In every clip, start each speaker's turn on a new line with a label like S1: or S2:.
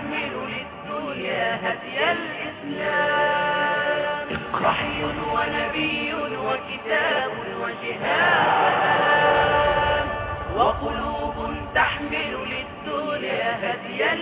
S1: تحمل للدنيا هدي الإسلام وحي ونبي وكتاب وجهاد وقلوب تحمل للدنيا هدي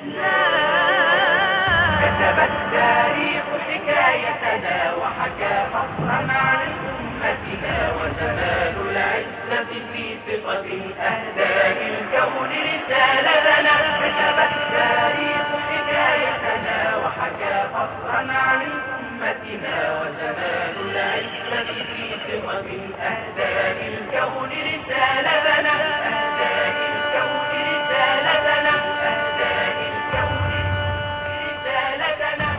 S1: الإسلام كتب التاريخ حكايتنا وحكى فصلا عن أمتنا وزمان العزة في ثقة أهداء الكون رسالة لنا كتب التاريخ حكايتنا وحكى فصلا عن أمتنا وزمان العزة في ثقة أهداء الكون رسالة لنا أهداء الكون رسالة لنا أهداء الكون رسالة لنا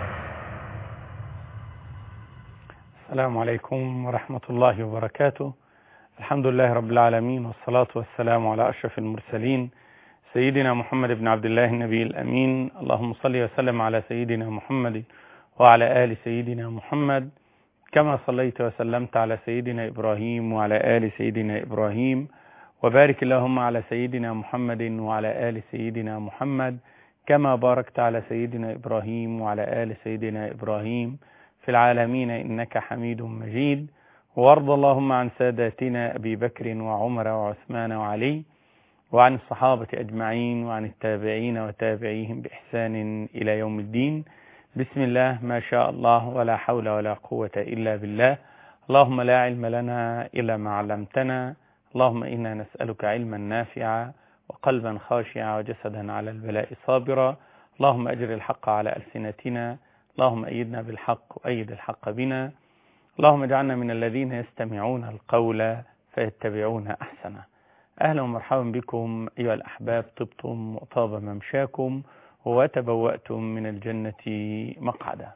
S2: السلام عليكم ورحمة الله وبركاته الحمد لله رب العالمين والصلاة والسلام على أشرف المرسلين سيدنا محمد بن عبد الله النبي الأمين اللهم صل وسلم على سيدنا محمد وعلى آل سيدنا محمد كما صليت وسلمت على سيدنا إبراهيم وعلى آل سيدنا إبراهيم وبارك اللهم على سيدنا محمد وعلى آل سيدنا محمد كما باركت على سيدنا إبراهيم وعلى آل سيدنا إبراهيم في العالمين إنك حميد مجيد وارض اللهم عن ساداتنا أبي بكر وعمر وعثمان وعلي وعن الصحابة أجمعين وعن التابعين وتابعيهم بإحسان إلى يوم الدين بسم الله ما شاء الله ولا حول ولا قوة إلا بالله اللهم لا علم لنا إلا ما علمتنا اللهم إنا نسألك علما نافعا وقلبا خاشعا وجسدا على البلاء صابرا اللهم أجر الحق على ألسنتنا اللهم أيدنا بالحق وأيد الحق بنا اللهم اجعلنا من الذين يستمعون القول فيتبعون أحسنه أهلا ومرحبا بكم أيها الأحباب طبتم وطاب ممشاكم وتبوأتم من الجنة مقعدا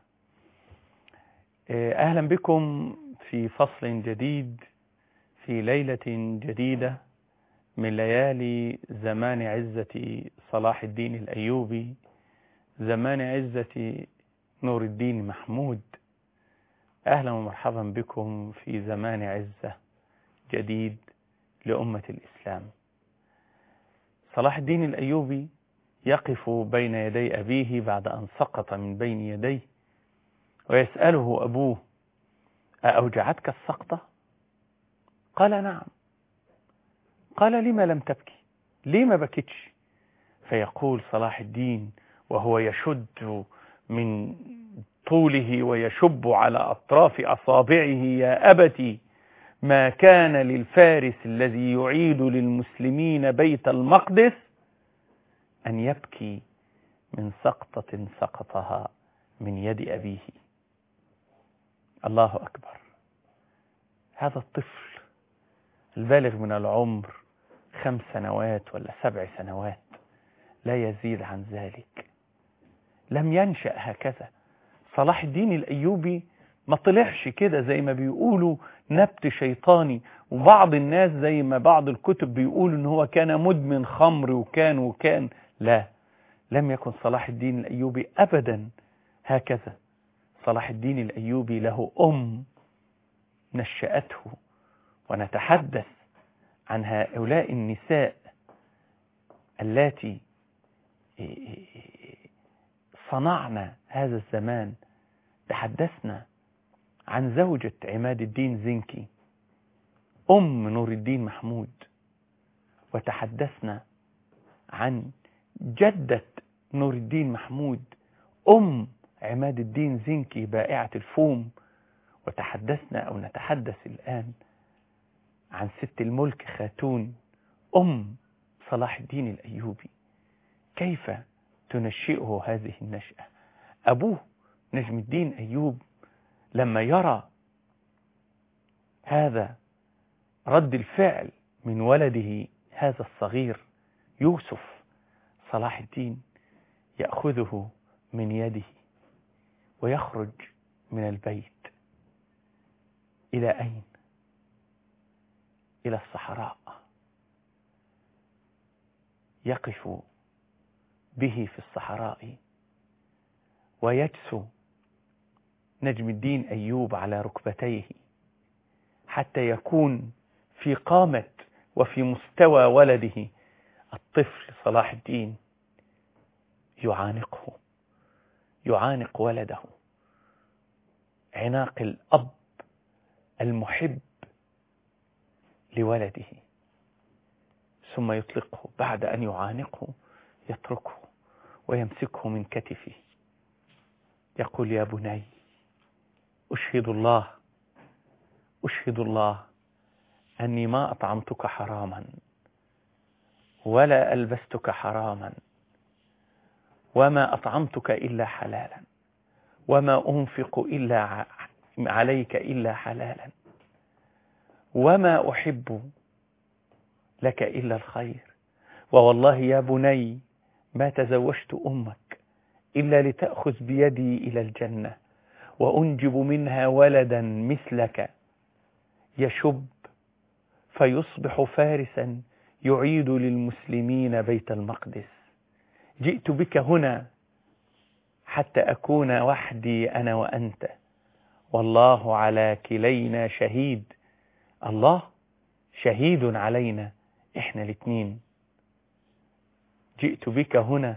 S2: أهلا بكم في فصل جديد في ليلة جديدة من ليالي زمان عزة صلاح الدين الأيوبي زمان عزة نور الدين محمود أهلا ومرحبا بكم في زمان عزة جديد لأمة الإسلام صلاح الدين الأيوبي يقف بين يدي أبيه بعد أن سقط من بين يديه ويسأله أبوه أأوجعتك السقطة؟ قال نعم قال لما لم تبكي ليه ما بكتش فيقول صلاح الدين وهو يشد من طوله ويشب على أطراف أصابعه يا أبتي ما كان للفارس الذي يعيد للمسلمين بيت المقدس أن يبكي من سقطة سقطها من يد أبيه الله أكبر هذا الطفل البالغ من العمر خمس سنوات ولا سبع سنوات لا يزيد عن ذلك لم ينشأ هكذا صلاح الدين الأيوبي ما طلعش كده زي ما بيقولوا نبت شيطاني وبعض الناس زي ما بعض الكتب بيقولوا ان هو كان مدمن خمر وكان وكان لا لم يكن صلاح الدين الأيوبي أبدا هكذا صلاح الدين الأيوبي له أم نشأته ونتحدث عن هؤلاء النساء اللاتي صنعنا هذا الزمان تحدثنا عن زوجة عماد الدين زنكي أم نور الدين محمود وتحدثنا عن جدة نور الدين محمود أم عماد الدين زنكي بائعة الفوم وتحدثنا أو نتحدث الآن عن ست الملك خاتون أم صلاح الدين الأيوبي كيف تنشئه هذه النشأة أبوه نجم الدين أيوب لما يرى هذا رد الفعل من ولده هذا الصغير يوسف صلاح الدين يأخذه من يده ويخرج من البيت إلى أين؟ إلى الصحراء يقف به في الصحراء ويجسو نجم الدين أيوب على ركبتيه حتى يكون في قامة وفي مستوى ولده الطفل صلاح الدين يعانقه يعانق ولده عناق الأب المحب لولده ثم يطلقه بعد أن يعانقه يتركه ويمسكه من كتفه يقول يا بني أشهد الله أشهد الله أني ما أطعمتك حراما ولا ألبستك حراما وما أطعمتك إلا حلالا وما أنفق إلا عليك إلا حلالا وما أحب لك إلا الخير ووالله يا بني ما تزوجت أمك إلا لتأخذ بيدي إلى الجنة وأنجب منها ولدا مثلك يشب فيصبح فارسا يعيد للمسلمين بيت المقدس جئت بك هنا حتى أكون وحدي أنا وأنت والله على كلينا شهيد الله شهيد علينا إحنا الاثنين جئت بك هنا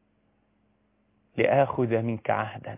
S2: لآخذ منك عهدا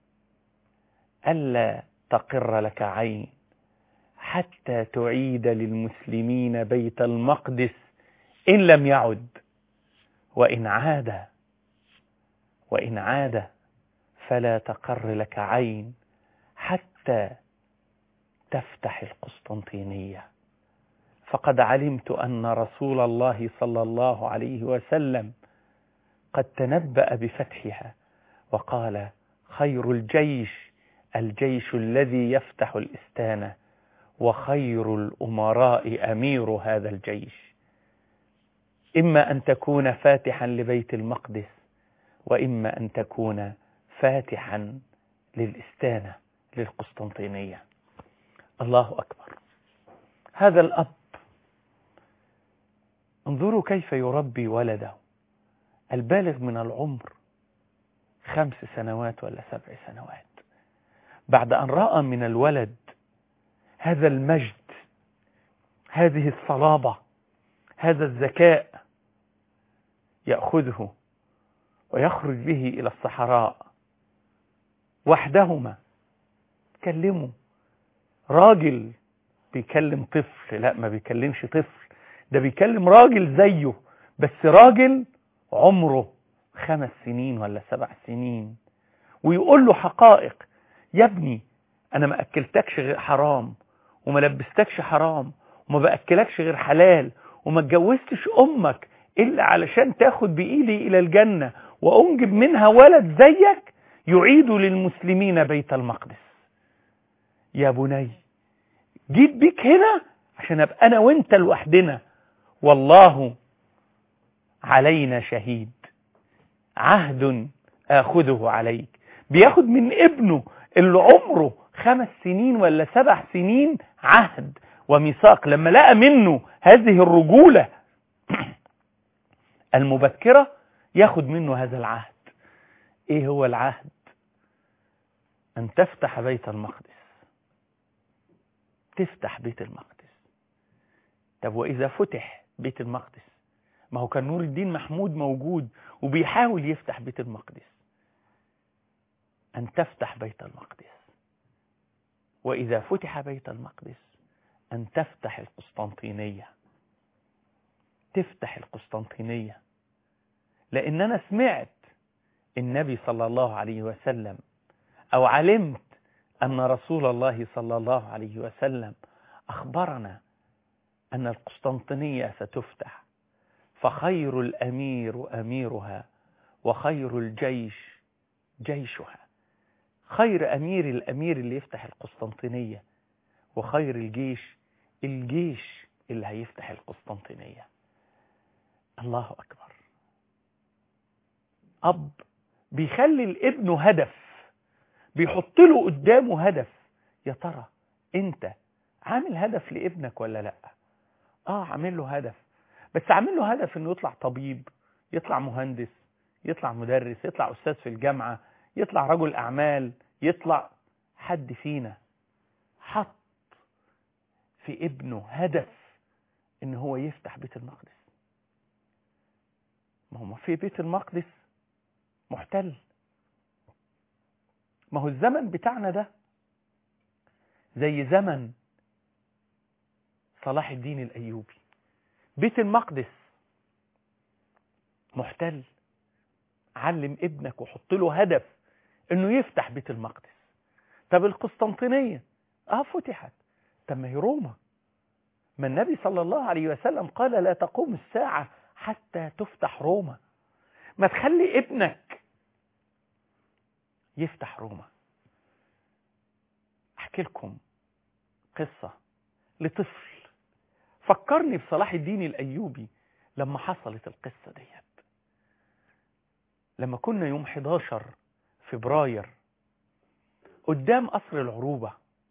S2: ألا تقر لك عين حتى تعيد للمسلمين بيت المقدس إن لم يعد وإن عاد وإن عاد فلا تقر لك عين حتى تفتح القسطنطينية فقد علمت أن رسول الله صلى الله عليه وسلم قد تنبأ بفتحها وقال خير الجيش الجيش الذي يفتح الإستانة وخير الأمراء أمير هذا الجيش إما أن تكون فاتحا لبيت المقدس وإما أن تكون فاتحا للإستانة للقسطنطينية الله أكبر هذا الأب انظروا كيف يربي ولده البالغ من العمر خمس سنوات ولا سبع سنوات بعد أن رأى من الولد هذا المجد هذه الصلابة هذا الذكاء يأخذه ويخرج به إلى الصحراء وحدهما كلموا راجل بيكلم طفل لا ما بيكلمش طفل ده بيكلم راجل زيه بس راجل عمره خمس سنين ولا سبع سنين ويقول له حقائق يا ابني انا ما اكلتكش غير حرام وما لبستكش حرام وما باكلكش غير حلال وما اتجوزتش امك الا علشان تاخد بايدي الى الجنه وانجب منها ولد زيك يعيد للمسلمين بيت المقدس يا بني جيت بيك هنا عشان ابقى انا وانت لوحدنا والله علينا شهيد عهد اخذه عليك بياخد من ابنه اللي عمره خمس سنين ولا سبع سنين عهد وميثاق لما لقى منه هذه الرجولة المبكرة ياخد منه هذا العهد ايه هو العهد ان تفتح بيت المقدس تفتح بيت المقدس طب واذا فتح بيت المقدس ما هو كان نور الدين محمود موجود وبيحاول يفتح بيت المقدس أن تفتح بيت المقدس وإذا فتح بيت المقدس أن تفتح القسطنطينية تفتح القسطنطينية لأن أنا سمعت النبي صلى الله عليه وسلم أو علمت أن رسول الله صلى الله عليه وسلم أخبرنا أن القسطنطينية ستفتح فخير الأمير أميرها وخير الجيش جيشها خير أمير الأمير اللي يفتح القسطنطينية وخير الجيش الجيش اللي هيفتح القسطنطينية الله أكبر أب بيخلي الابن هدف بيحط له قدامه هدف يا ترى انت عامل هدف لابنك ولا لا اه عامل له هدف بس عامل له هدف انه يطلع طبيب يطلع مهندس يطلع مدرس يطلع استاذ في الجامعة يطلع رجل اعمال يطلع حد فينا حط في ابنه هدف ان هو يفتح بيت المقدس ما هو في بيت المقدس محتل ما هو الزمن بتاعنا ده زي زمن صلاح الدين الأيوبي بيت المقدس محتل علم ابنك وحط له هدف انه يفتح بيت المقدس طب القسطنطينية اه فتحت طب ما هي روما ما النبي صلى الله عليه وسلم قال لا تقوم الساعة حتى تفتح روما ما تخلي ابنك يفتح روما احكي لكم قصة لطفل فكرني بصلاح الدين الأيوبي لما حصلت القصة ديت لما كنا يوم 11 فبراير قدام قصر العروبة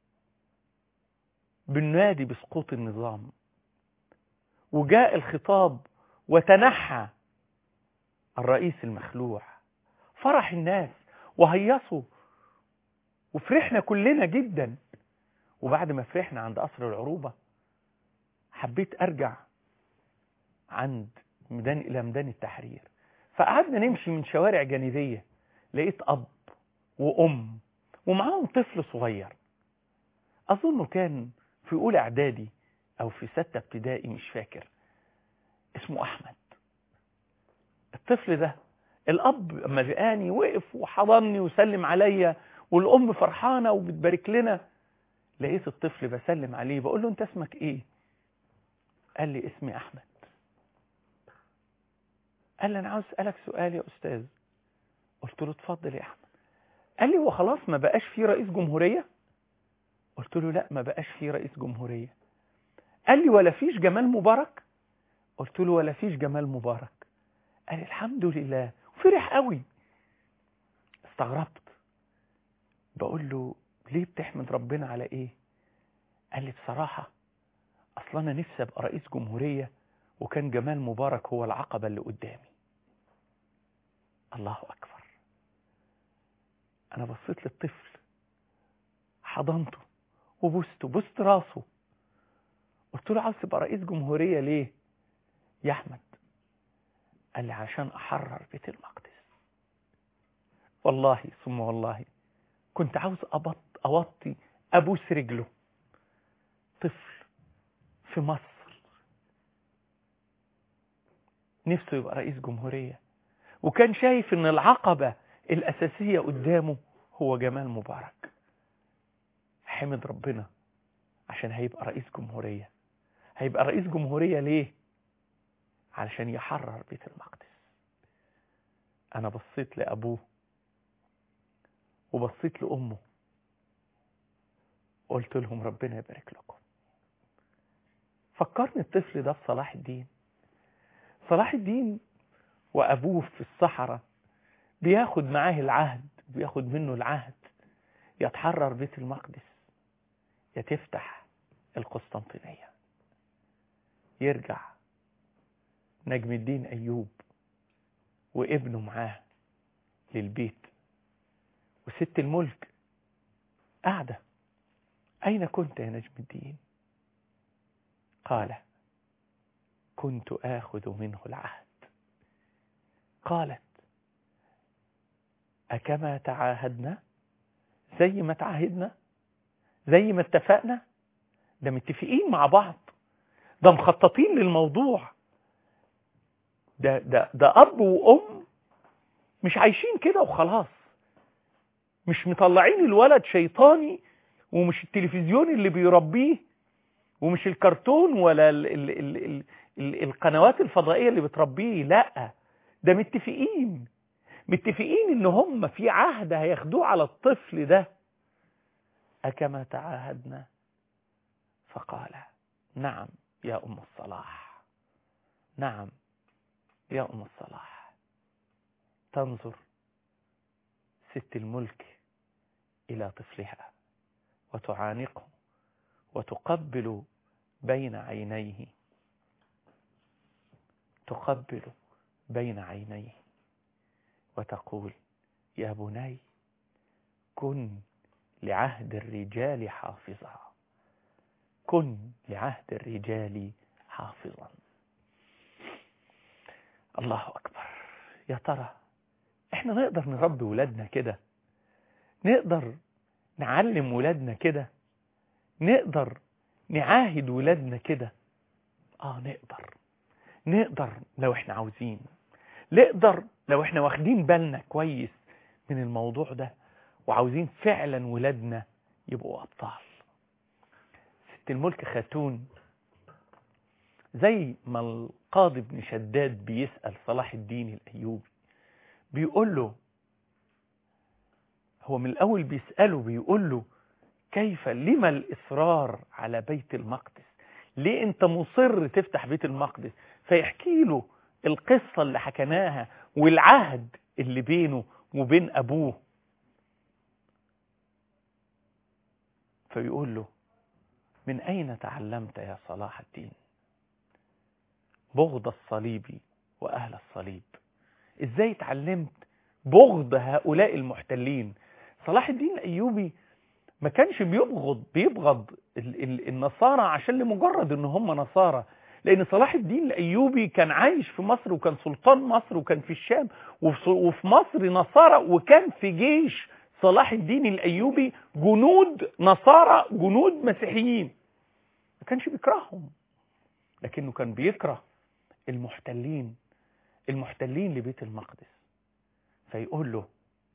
S2: بالنادي بسقوط النظام وجاء الخطاب وتنحى الرئيس المخلوع فرح الناس وهيصوا وفرحنا كلنا جدا وبعد ما فرحنا عند قصر العروبة حبيت أرجع عند ميدان إلى ميدان التحرير فقعدنا نمشي من شوارع جانبية لقيت أب وأم ومعاهم طفل صغير أظنه كان في أولى إعدادي أو في ستة ابتدائي مش فاكر اسمه أحمد الطفل ده الأب لما لقاني وقف وحضني وسلم عليا والأم فرحانة وبتبارك لنا لقيت الطفل بسلم عليه بقول له أنت اسمك إيه؟ قال لي اسمي أحمد قال لي أنا عاوز أسألك سؤال يا أستاذ قلت له اتفضل يا أحمد قال لي هو خلاص ما بقاش في رئيس جمهورية قلت له لا ما بقاش في رئيس جمهورية قال لي ولا فيش جمال مبارك قلت له ولا فيش جمال مبارك قال لي الحمد لله فرح قوي استغربت بقول له ليه بتحمد ربنا على ايه قال لي بصراحة اصلا انا نفسي ابقى رئيس جمهورية وكان جمال مبارك هو العقبة اللي قدامي الله اكبر انا بصيت للطفل حضنته وبوسته بوست راسه قلت له عاوز تبقى رئيس جمهورية ليه يا احمد قال لي عشان احرر بيت المقدس والله ثم والله كنت عاوز أبط أوطي أبوس رجله طفل في مصر نفسه يبقى رئيس جمهورية وكان شايف ان العقبة الأساسية قدامه هو جمال مبارك حمد ربنا عشان هيبقى رئيس جمهورية هيبقى رئيس جمهورية ليه علشان يحرر بيت المقدس أنا بصيت لأبوه وبصيت لأمه قلت لهم ربنا يبارك لكم فكرني الطفل ده بصلاح الدين صلاح الدين وأبوه في الصحراء بياخد معاه العهد بياخد منه العهد يتحرر بيت المقدس يتفتح القسطنطينية يرجع نجم الدين أيوب وابنه معاه للبيت وست الملك قاعدة أين كنت يا نجم الدين قال كنت آخذ منه العهد قالت أكما تعاهدنا زي ما تعاهدنا زي ما اتفقنا ده متفقين مع بعض ده مخططين للموضوع ده, ده, ده أب وأم مش عايشين كده وخلاص مش مطلعين الولد شيطاني ومش التلفزيون اللي بيربيه ومش الكرتون ولا ال ال ال ال ال القنوات الفضائية اللي بتربيه لا ده متفقين متفقين ان هم في عهد هياخدوه على الطفل ده أكما تعاهدنا فقال نعم يا أم الصلاح نعم يا أم الصلاح تنظر ست الملك إلى طفلها وتعانقه وتقبل بين عينيه تقبل بين عينيه وتقول يا بني كن لعهد الرجال حافظا كن لعهد الرجال حافظا الله أكبر يا ترى احنا نقدر نربي ولادنا كده نقدر نعلم ولادنا كده نقدر نعاهد ولادنا كده اه نقدر نقدر لو احنا عاوزين نقدر لو احنا واخدين بالنا كويس من الموضوع ده وعاوزين فعلا ولادنا يبقوا ابطال ست الملك خاتون زي ما القاضي ابن شداد بيسأل صلاح الدين الأيوبي بيقول له هو من الأول بيسأله بيقول له كيف لما الإصرار على بيت المقدس ليه أنت مصر تفتح بيت المقدس فيحكي له القصة اللي حكناها والعهد اللي بينه وبين أبوه فبيقول له من أين تعلمت يا صلاح الدين بغض الصليب وأهل الصليب إزاي تعلمت بغض هؤلاء المحتلين صلاح الدين الأيوبي ما كانش بيبغض بيبغض ال- ال- النصارى عشان لمجرد ان هم نصارى لان صلاح الدين الايوبي كان عايش في مصر وكان سلطان مصر وكان في الشام وفي وفي مصر نصارى وكان في جيش صلاح الدين الايوبي جنود نصارى جنود مسيحيين ما كانش بيكرههم لكنه كان بيكره المحتلين المحتلين لبيت المقدس فيقول له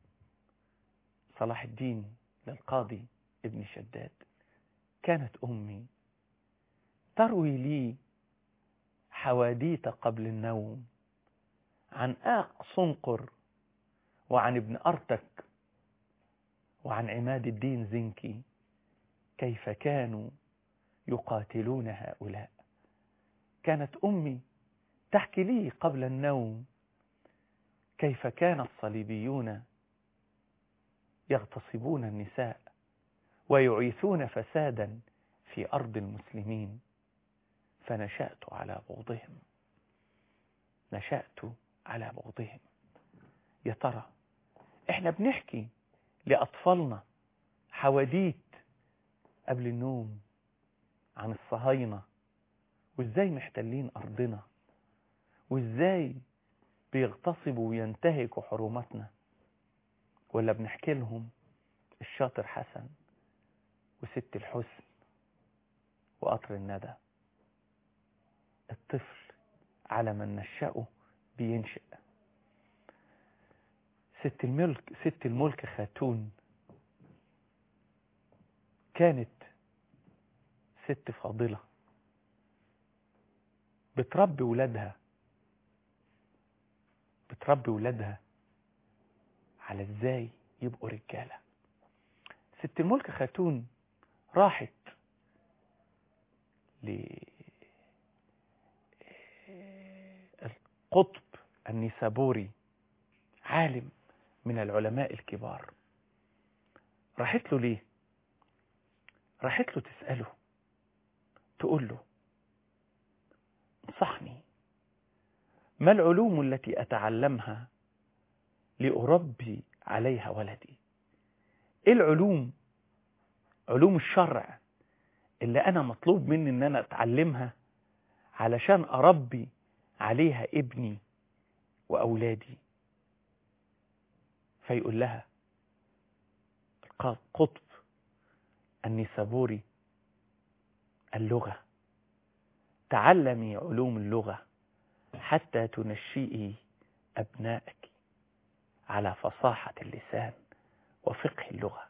S2: صلاح الدين للقاضي ابن شداد كانت أمي تروي لي حواديت قبل النوم عن آق صنقر وعن ابن أرتك وعن عماد الدين زنكي كيف كانوا يقاتلون هؤلاء كانت أمي تحكي لي قبل النوم كيف كان الصليبيون يغتصبون النساء ويعيثون فسادا في أرض المسلمين فنشأت على بغضهم نشأت على بغضهم يا ترى احنا بنحكي لأطفالنا حواديت قبل النوم عن الصهاينة وازاي محتلين أرضنا وازاي بيغتصبوا وينتهكوا حرماتنا ولا بنحكي لهم الشاطر حسن وست الحسن وقطر الندى الطفل على من نشأه بينشأ ست الملك ست الملك خاتون كانت ست فاضلة بتربي ولادها بتربي ولادها على ازاي يبقوا رجالة ست الملك خاتون راحت للقطب النسابوري عالم من العلماء الكبار راحت له ليه راحت له تسأله تقول له انصحني ما العلوم التي أتعلمها لأربي عليها ولدي ايه العلوم علوم الشرع اللي انا مطلوب مني ان انا اتعلمها علشان اربي عليها ابني واولادي فيقول لها قطب النسابوري اللغة تعلمي علوم اللغة حتى تنشئي أبنائك على فصاحة اللسان وفقه اللغة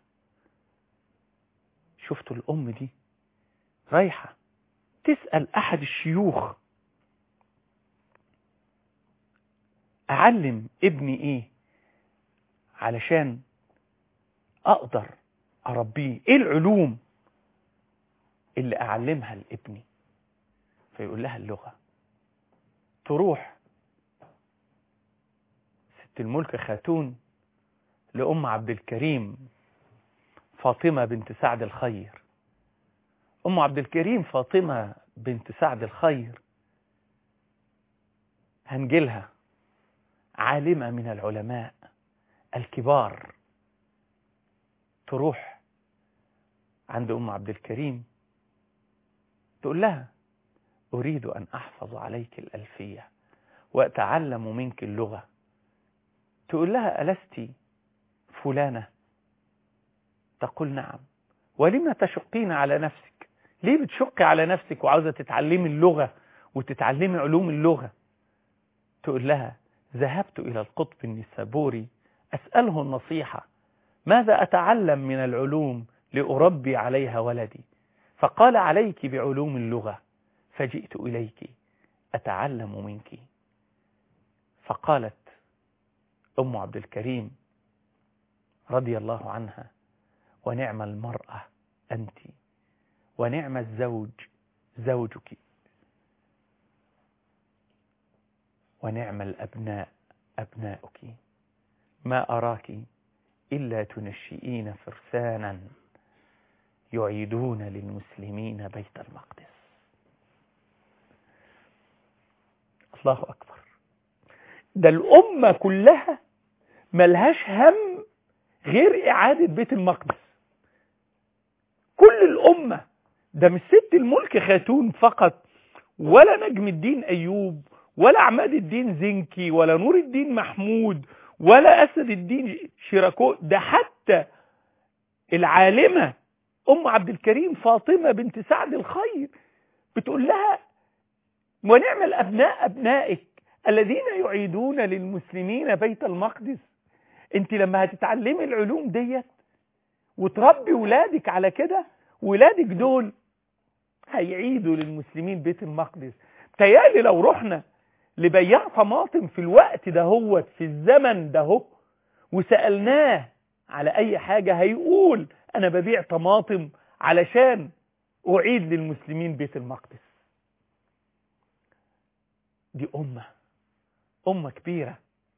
S2: شفتوا الأم دي رايحة تسأل أحد الشيوخ أعلم ابني إيه علشان أقدر أربيه إيه العلوم اللي أعلمها لابني فيقول لها اللغة تروح ست الملك خاتون لأم عبد الكريم فاطمة بنت سعد الخير أم عبد الكريم فاطمة بنت سعد الخير هنجلها عالمة من العلماء الكبار تروح عند أم عبد الكريم تقول لها أريد أن أحفظ عليك الألفية وأتعلم منك اللغة تقول لها ألست فلانة تقول نعم ولما تشقين على نفسك ليه بتشقي على نفسك وعاوزة تتعلمي اللغة وتتعلمي علوم اللغة تقول لها ذهبت إلى القطب النسابوري أسأله النصيحة ماذا أتعلم من العلوم لأربي عليها ولدي فقال عليك بعلوم اللغة فجئت إليك أتعلم منك فقالت أم عبد الكريم رضي الله عنها ونعم المرأة أنت ونعم الزوج زوجك ونعم الأبناء أبناؤك ما أراك إلا تنشئين فرسانا يعيدون للمسلمين بيت المقدس الله أكبر ده الأمة كلها ملهاش هم غير إعادة بيت المقدس كل الأمة ده مش ست الملك خاتون فقط ولا نجم الدين أيوب ولا عماد الدين زنكي ولا نور الدين محمود ولا أسد الدين شيراكو ده حتى العالمة أم عبد الكريم فاطمة بنت سعد الخير بتقول لها ونعم الأبناء أبنائك الذين يعيدون للمسلمين بيت المقدس انت لما هتتعلمي العلوم ديت وتربي ولادك على كده ولادك دول هيعيدوا للمسلمين بيت المقدس تيالي لو رحنا لبياع طماطم في الوقت ده هو في الزمن ده هو وسألناه على أي حاجة هيقول أنا ببيع طماطم علشان أعيد للمسلمين بيت المقدس دي أمة أمة كبيرة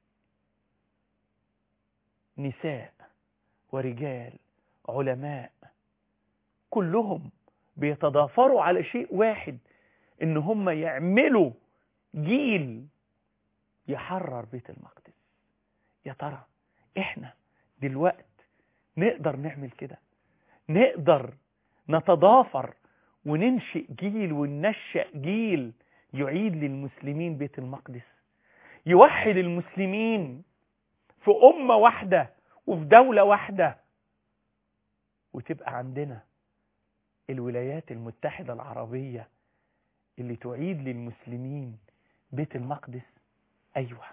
S2: نساء ورجال علماء كلهم بيتضافروا على شيء واحد ان هم يعملوا جيل يحرر بيت المقدس يا ترى احنا دلوقت نقدر نعمل كده نقدر نتضافر وننشئ جيل وننشأ جيل يعيد للمسلمين بيت المقدس يوحد المسلمين في أمة واحدة وفي دولة واحدة وتبقى عندنا الولايات المتحدة العربية اللي تعيد للمسلمين بيت المقدس أيوة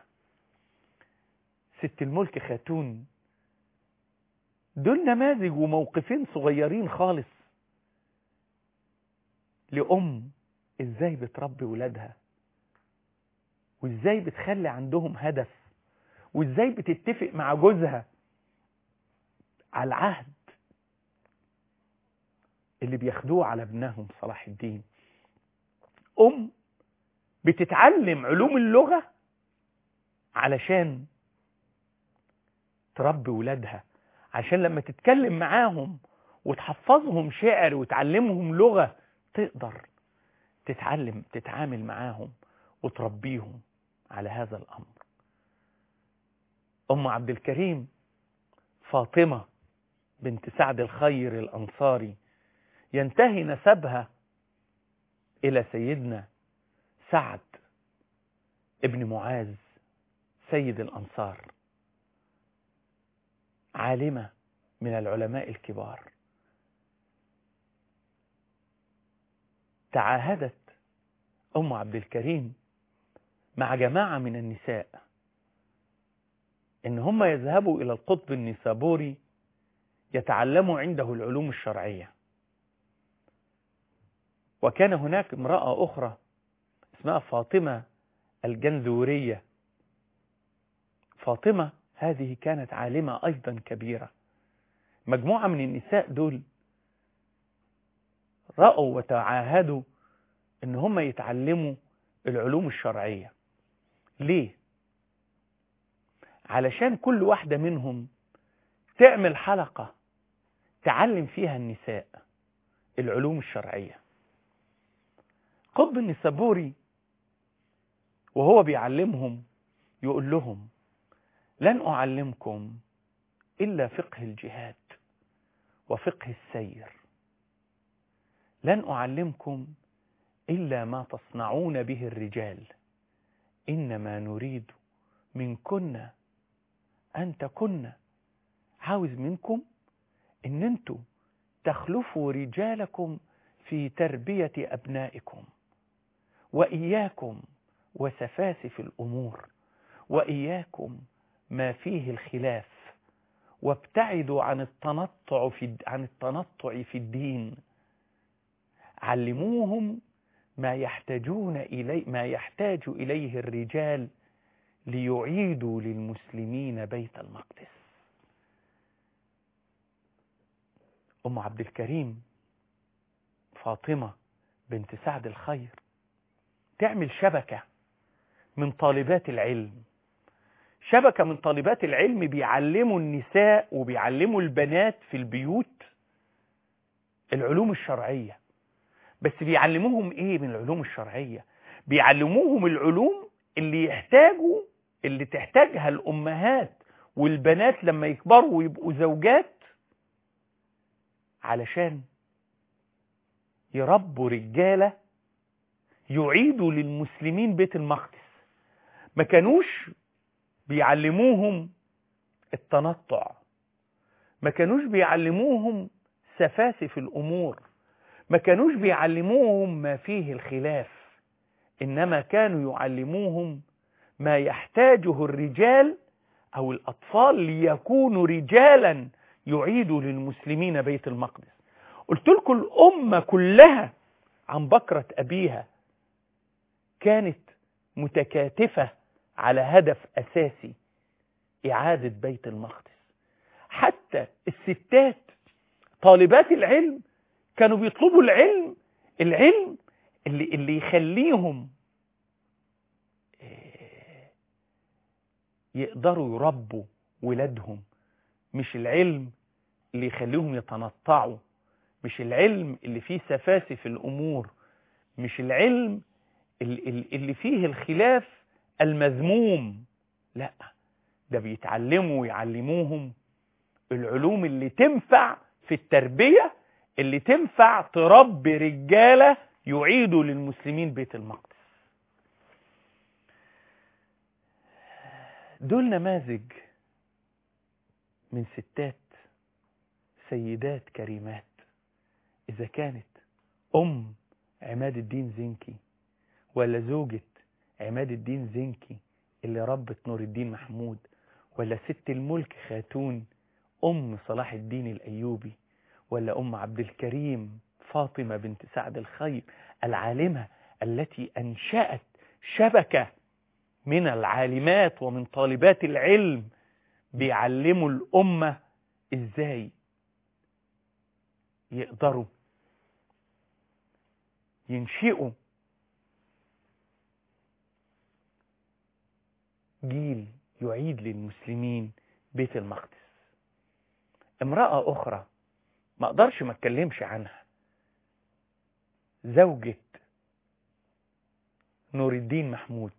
S2: ست الملك خاتون دول نماذج وموقفين صغيرين خالص لأم ازاي بتربي ولادها وازاي بتخلي عندهم هدف وازاي بتتفق مع جوزها على العهد اللي بياخدوه على ابنهم صلاح الدين ام بتتعلم علوم اللغة علشان تربي ولادها عشان لما تتكلم معاهم وتحفظهم شعر وتعلمهم لغة تقدر تتعلم تتعامل معاهم وتربيهم على هذا الأمر أم عبد الكريم فاطمة بنت سعد الخير الأنصاري ينتهي نسبها إلى سيدنا سعد ابن معاذ سيد الأنصار عالمة من العلماء الكبار تعاهدت أم عبد الكريم مع جماعة من النساء إن هم يذهبوا إلى القطب النسابوري يتعلموا عنده العلوم الشرعية وكان هناك امرأة أخرى اسمها فاطمة الجنزورية فاطمة هذه كانت عالمة أيضا كبيرة مجموعة من النساء دول رأوا وتعاهدوا ان هم يتعلموا العلوم الشرعية ليه علشان كل واحدة منهم تعمل حلقة تعلم فيها النساء العلوم الشرعية قطب النسابوري وهو بيعلمهم يقول لهم لن أعلمكم إلا فقه الجهاد وفقه السير لن أعلمكم إلا ما تصنعون به الرجال إنما نريد منكن أن تكن عاوز منكم ان انتوا تخلفوا رجالكم في تربية أبنائكم وإياكم وسفاسف الأمور وإياكم ما فيه الخلاف وابتعدوا عن التنطع في عن التنطع في الدين علموهم ما يحتاجون إلي ما يحتاج إليه الرجال ليعيدوا للمسلمين بيت المقدس أم عبد الكريم فاطمة بنت سعد الخير تعمل شبكة من طالبات العلم شبكة من طالبات العلم بيعلموا النساء وبيعلموا البنات في البيوت العلوم الشرعية بس بيعلموهم ايه من العلوم الشرعية بيعلموهم العلوم اللي يحتاجوا اللي تحتاجها الأمهات والبنات لما يكبروا ويبقوا زوجات علشان يربوا رجالة يعيدوا للمسلمين بيت المقدس ما كانوش بيعلموهم التنطع ما كانوش بيعلموهم سفاسف الأمور ما كانوش بيعلموهم ما فيه الخلاف إنما كانوا يعلموهم ما يحتاجه الرجال أو الأطفال ليكونوا رجالا يعيدوا للمسلمين بيت المقدس قلت لكم الأمة كلها عن بكرة أبيها كانت متكاتفة على هدف أساسي إعادة بيت المقدس حتى الستات طالبات العلم كانوا بيطلبوا العلم العلم اللي, اللي يخليهم يقدروا يربوا ولادهم مش العلم اللي يخليهم يتنطعوا مش العلم اللي فيه سفاسف الأمور مش العلم اللي فيه الخلاف المذموم لا ده بيتعلموا ويعلموهم العلوم اللي تنفع في التربية اللي تنفع تربي رجالة يعيدوا للمسلمين بيت المقدس دول نماذج من ستات سيدات كريمات إذا كانت أم عماد الدين زنكي ولا زوجة عماد الدين زنكي اللي ربت نور الدين محمود ولا ست الملك خاتون أم صلاح الدين الأيوبي ولا أم عبد الكريم فاطمة بنت سعد الخير العالمة التي أنشأت شبكة من العالمات ومن طالبات العلم بيعلموا الأمة إزاي يقدروا ينشئوا جيل يعيد للمسلمين بيت المقدس امرأة أخرى ما أقدرش ما أتكلمش عنها زوجة نور الدين محمود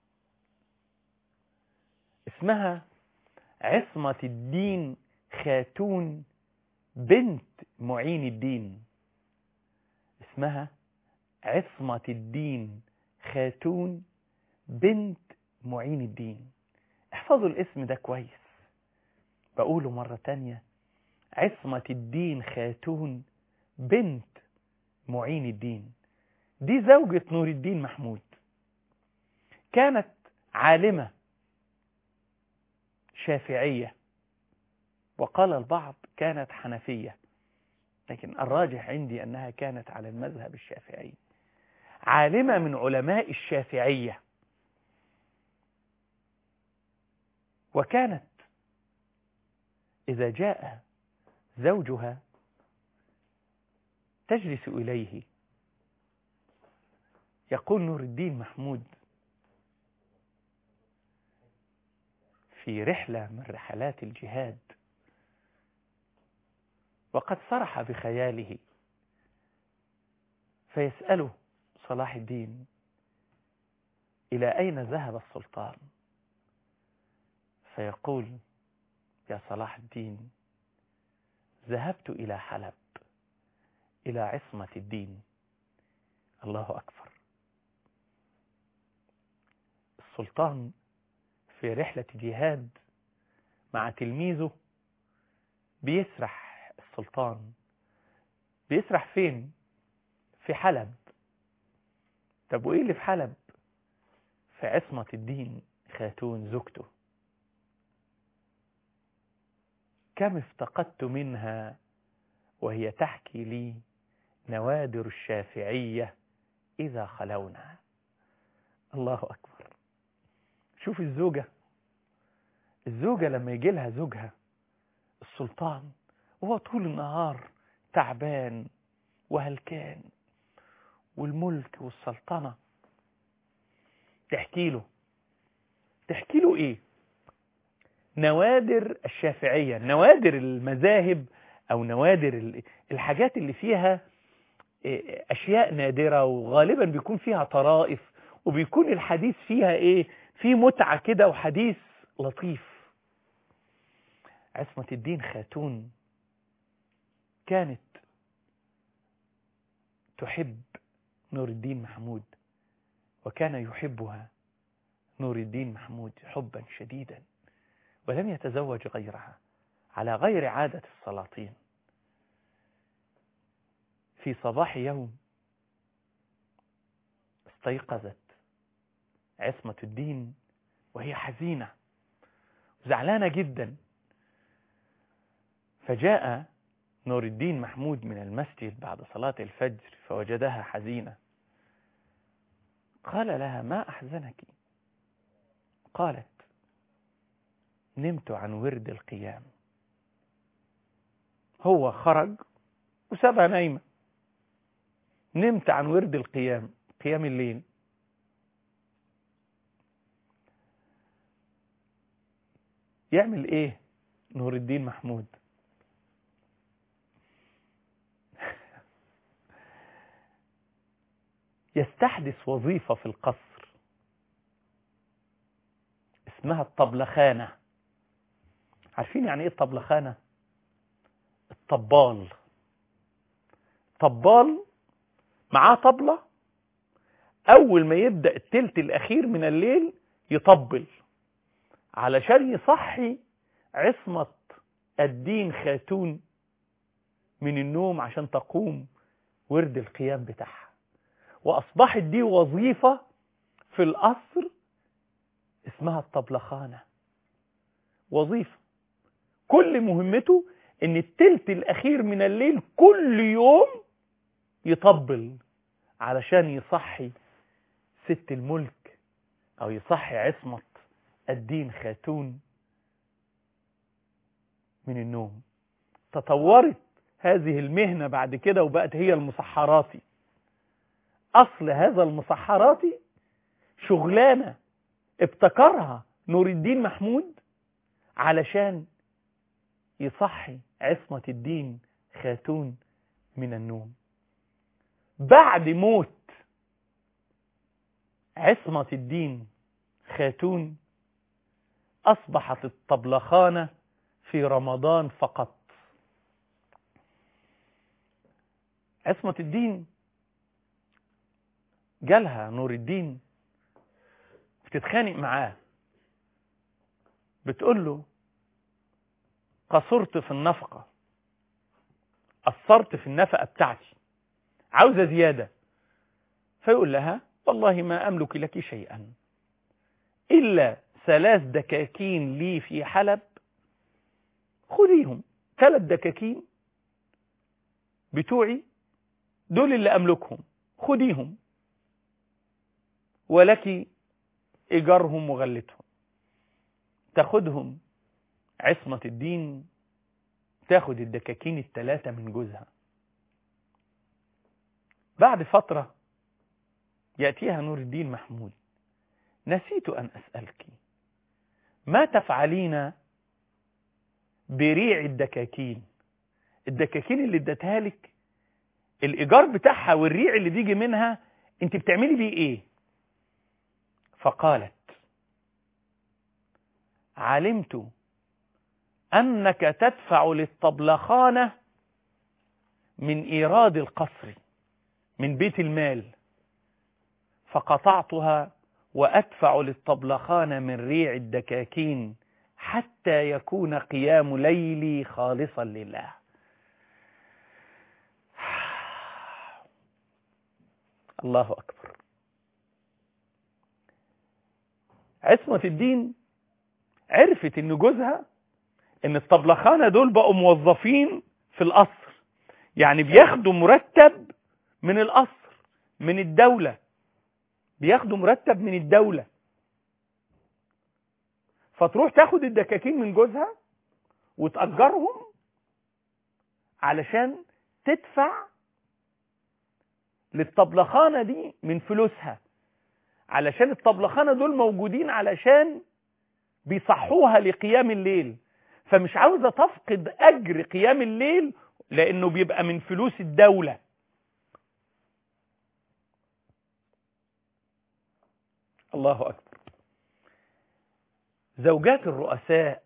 S2: اسمها عصمة الدين خاتون بنت معين الدين اسمها عصمة الدين خاتون بنت معين الدين احفظوا الاسم ده كويس بقوله مرة تانية عصمة الدين خاتون بنت معين الدين دي زوجة نور الدين محمود كانت عالمة شافعية وقال البعض كانت حنفية لكن الراجح عندي أنها كانت على المذهب الشافعي عالمة من علماء الشافعية وكانت إذا جاء زوجها تجلس إليه يقول نور الدين محمود في رحلة من رحلات الجهاد وقد صرح بخياله فيسأله صلاح الدين إلى أين ذهب السلطان فيقول يا صلاح الدين ذهبت إلى حلب إلى عصمة الدين الله أكبر السلطان في رحلة جهاد مع تلميذه بيسرح السلطان بيسرح فين في حلب طب وايه اللي في حلب في عصمة الدين خاتون زوجته كم افتقدت منها وهي تحكي لي نوادر الشافعية إذا خلونا الله أكبر شوف الزوجة الزوجة لما يجي لها زوجها السلطان وهو طول النهار تعبان وهلكان والملك والسلطنة تحكي له تحكي له ايه نوادر الشافعية نوادر المذاهب او نوادر الحاجات اللي فيها اشياء نادرة وغالبا بيكون فيها طرائف وبيكون الحديث فيها ايه في متعة كده وحديث لطيف عصمة الدين خاتون كانت تحب نور الدين محمود وكان يحبها نور الدين محمود حبا شديدا ولم يتزوج غيرها على غير عادة السلاطين في صباح يوم استيقظت عصمة الدين وهي حزينة زعلانة جدا فجاء نور الدين محمود من المسجد بعد صلاة الفجر فوجدها حزينة قال لها ما أحزنك قالت نمت عن ورد القيام هو خرج وسابها نايمة نمت عن ورد القيام قيام الليل يعمل ايه نور الدين محمود يستحدث وظيفة في القصر اسمها الطبلخانة عارفين يعني ايه الطبلخانة الطبال طبال معاه طبلة اول ما يبدأ التلت الاخير من الليل يطبل علشان يصحي عصمة الدين خاتون من النوم عشان تقوم ورد القيام بتاعها وأصبحت دي وظيفة في القصر اسمها الطبلخانة وظيفة كل مهمته ان التلت الاخير من الليل كل يوم يطبل علشان يصحي ست الملك او يصحي عصمة الدين خاتون من النوم تطورت هذه المهنة بعد كده وبقت هي المسحراتي أصل هذا المسحراتي شغلانة ابتكرها نور الدين محمود علشان يصحي عصمة الدين خاتون من النوم بعد موت عصمة الدين خاتون أصبحت الطبلخانة في رمضان فقط عصمة الدين جالها نور الدين بتتخانق معاه بتقول له قصرت في النفقة قصرت في النفقة بتاعتي عاوزة زيادة فيقول لها والله ما أملك لك شيئا إلا ثلاث دكاكين لي في حلب خذيهم ثلاث دكاكين بتوعي دول اللي أملكهم خذيهم ولك إيجارهم وغلتهم تاخدهم عصمة الدين تاخد الدكاكين التلاتة من جوزها بعد فترة يأتيها نور الدين محمود نسيت أن أسألك ما تفعلين بريع الدكاكين الدكاكين اللي ادتها لك الإيجار بتاعها والريع اللي بيجي منها انت بتعملي بيه ايه فقالت علمت أنك تدفع للطبلخانة من إيراد القصر من بيت المال فقطعتها وأدفع للطبلخانة من ريع الدكاكين حتى يكون قيام ليلي خالصا لله الله أكبر عصمة الدين عرفت ان جوزها ان الطبلخانة دول بقوا موظفين في القصر يعني بياخدوا مرتب من القصر من الدولة بياخدوا مرتب من الدولة فتروح تاخد الدكاكين من جوزها وتأجرهم علشان تدفع للطبلخانة دي من فلوسها علشان الطبلخانة دول موجودين علشان بيصحوها لقيام الليل فمش عاوزة تفقد أجر قيام الليل لأنه بيبقى من فلوس الدولة الله أكبر زوجات الرؤساء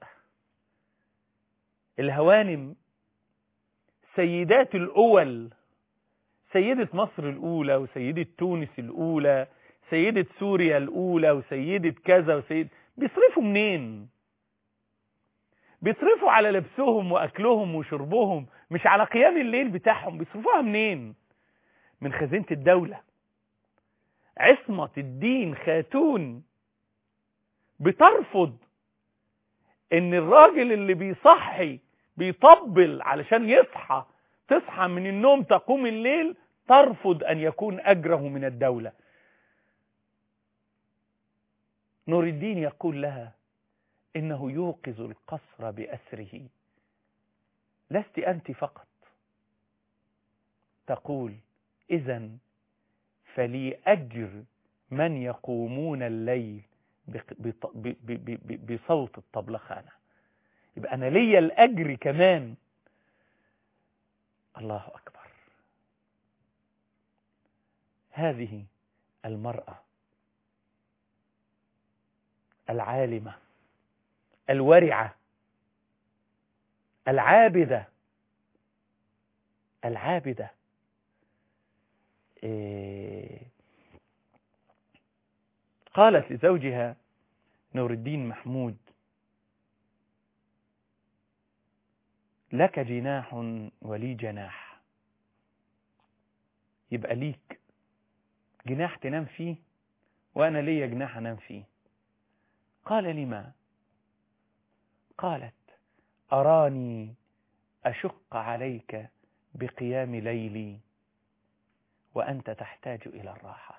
S2: الهوانم سيدات الأول سيدة مصر الأولى وسيدة تونس الأولى سيدة سوريا الأولى وسيدة كذا وسيد بيصرفوا منين بيصرفوا على لبسهم وأكلهم وشربهم مش على قيام الليل بتاعهم بيصرفوها منين من خزينة الدولة عصمة الدين خاتون بترفض ان الراجل اللي بيصحي بيطبل علشان يصحى تصحى من النوم تقوم الليل ترفض ان يكون اجره من الدولة نور الدين يقول لها انه يوقظ القصر باسره لست انت فقط تقول اذا فلي اجر من يقومون الليل بصوت الطبلخانة يبقى أنا ليا الأجر كمان الله أكبر هذه المرأة العالمة الورعة العابدة العابدة إيه قالت لزوجها نور الدين محمود لك جناح ولي جناح يبقى ليك جناح تنام فيه وأنا ليا جناح أنام فيه قال لما قالت أراني أشق عليك بقيام ليلي وأنت تحتاج إلى الراحة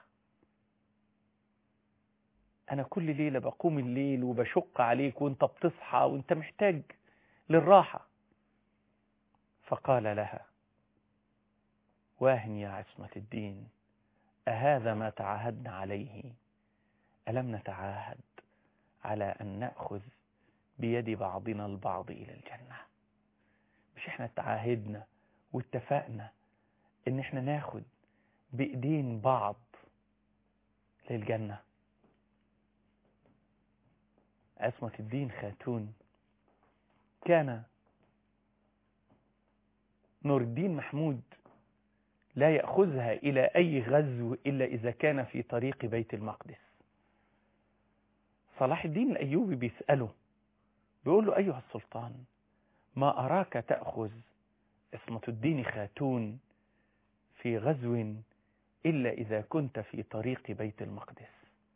S2: أنا كل ليلة بقوم الليل وبشق عليك وانت بتصحى وانت محتاج للراحة فقال لها واهن يا عصمة الدين أهذا ما تعاهدنا عليه ألم نتعاهد على أن نأخذ بيد بعضنا البعض إلى الجنة مش احنا تعاهدنا واتفقنا ان احنا ناخد بإيدين بعض للجنة عصمة الدين خاتون كان نور الدين محمود لا يأخذها إلى أي غزو إلا إذا كان في طريق بيت المقدس صلاح الدين الأيوبي بيسأله بيقول له أيها السلطان ما أراك تأخذ عصمة الدين خاتون في غزو إلا إذا كنت في طريق بيت المقدس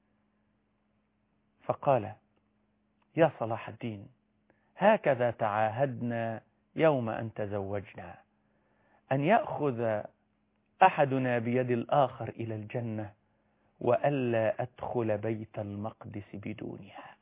S2: فقال يا صلاح الدين هكذا تعاهدنا يوم أن تزوجنا أن يأخذ أحدنا بيد الآخر إلى الجنة وألا أدخل بيت المقدس بدونها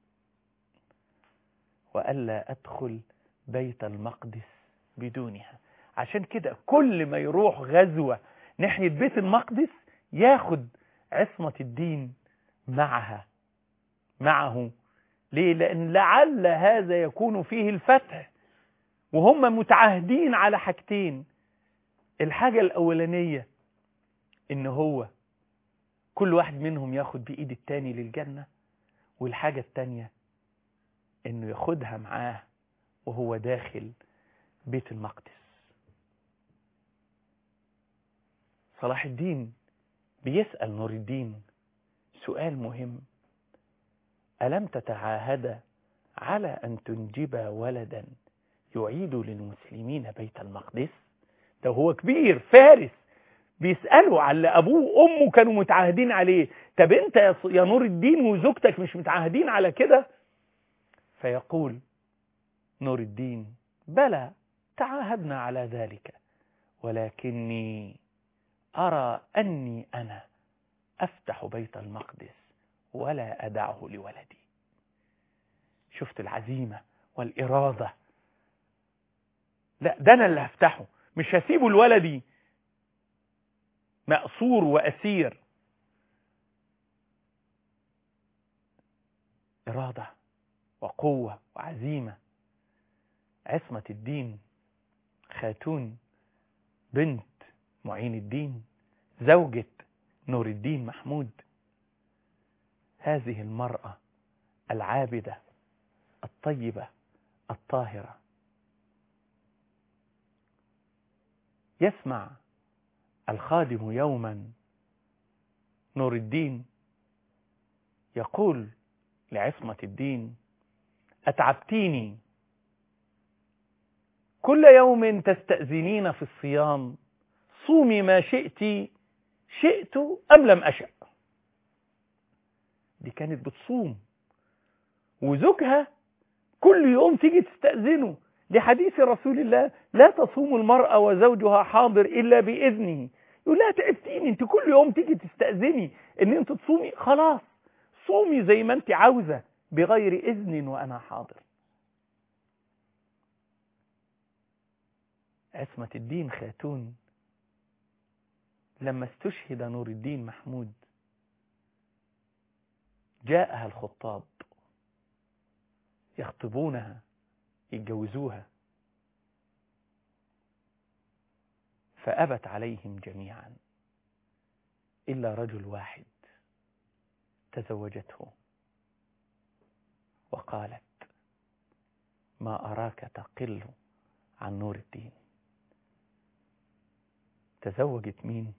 S2: وألا أدخل بيت المقدس بدونها عشان كده كل ما يروح غزوة ناحية بيت المقدس ياخد عصمة الدين معها معه ليه لأن لعل هذا يكون فيه الفتح وهم متعاهدين على حاجتين الحاجة الأولانية إن هو كل واحد منهم ياخد بإيد التاني للجنة والحاجة التانية إنه ياخدها معاه وهو داخل بيت المقدس صلاح الدين بيسأل نور الدين سؤال مهم ألم تتعاهد على أن تنجب ولدا يعيد للمسلمين بيت المقدس ده هو كبير فارس بيسألوا على أبوه وأمه كانوا متعاهدين عليه طب أنت يا نور الدين وزوجتك مش متعاهدين على كده فيقول نور الدين بلى تعاهدنا على ذلك ولكني أرى أني أنا أفتح بيت المقدس ولا أدعه لولدي شفت العزيمة والإرادة لا ده أنا اللي هفتحه مش هسيبه لولدي مأسور وأسير إرادة وقوة وعزيمة عصمة الدين خاتون بنت معين الدين زوجة نور الدين محمود هذه المرأة العابدة الطيبة الطاهرة يسمع الخادم يوما نور الدين يقول لعصمة الدين أتعبتيني كل يوم تستأذنين في الصيام صومي ما شئت شئت أم لم أشأ دي كانت بتصوم وزوجها كل يوم تيجي تستأذنه لحديث رسول الله لا تصوم المرأة وزوجها حاضر إلا بإذنه يقول لها تعبتيني انت كل يوم تيجي تستأذني ان انت تصومي خلاص صومي زي ما انت عاوزة بغير إذن وأنا حاضر عصمة الدين خاتون لما استشهد نور الدين محمود جاءها الخطاب يخطبونها يتجوزوها فأبت عليهم جميعا إلا رجل واحد تزوجته وقالت ما أراك تقل عن نور الدين تزوجت مين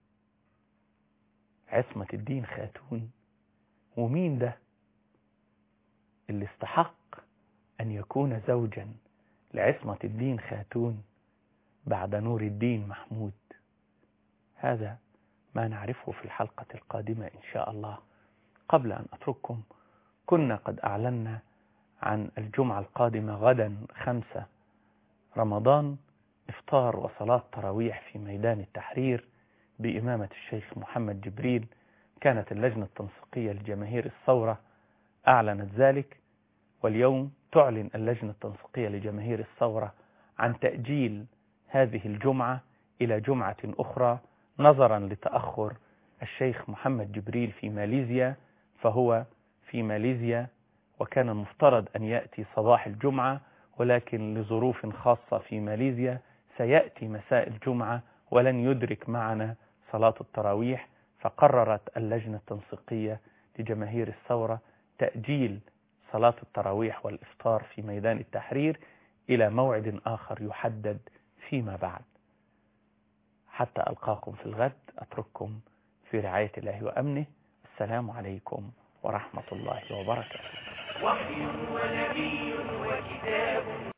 S2: عصمة الدين خاتون ومين ده اللي استحق أن يكون زوجا لعصمة الدين خاتون بعد نور الدين محمود هذا ما نعرفه في الحلقة القادمة إن شاء الله قبل أن أترككم كنا قد أعلنا عن الجمعة القادمة غدا خمسة رمضان إفطار وصلاة تراويح في ميدان التحرير بإمامة الشيخ محمد جبريل كانت اللجنة التنسيقية لجماهير الثورة أعلنت ذلك واليوم تعلن اللجنة التنسيقية لجماهير الثورة عن تأجيل هذه الجمعة إلى جمعة أخرى نظرا لتأخر الشيخ محمد جبريل في ماليزيا فهو في ماليزيا وكان المفترض أن يأتي صباح الجمعة ولكن لظروف خاصة في ماليزيا سيأتي مساء الجمعة ولن يدرك معنا صلاة التراويح فقررت اللجنة التنسيقية لجماهير الثورة تأجيل صلاة التراويح والإفطار في ميدان التحرير إلى موعد آخر يحدد فيما بعد حتى ألقاكم في الغد أترككم في رعاية الله وأمنه السلام عليكم ورحمة الله وبركاته
S1: وحي ونبي وكتاب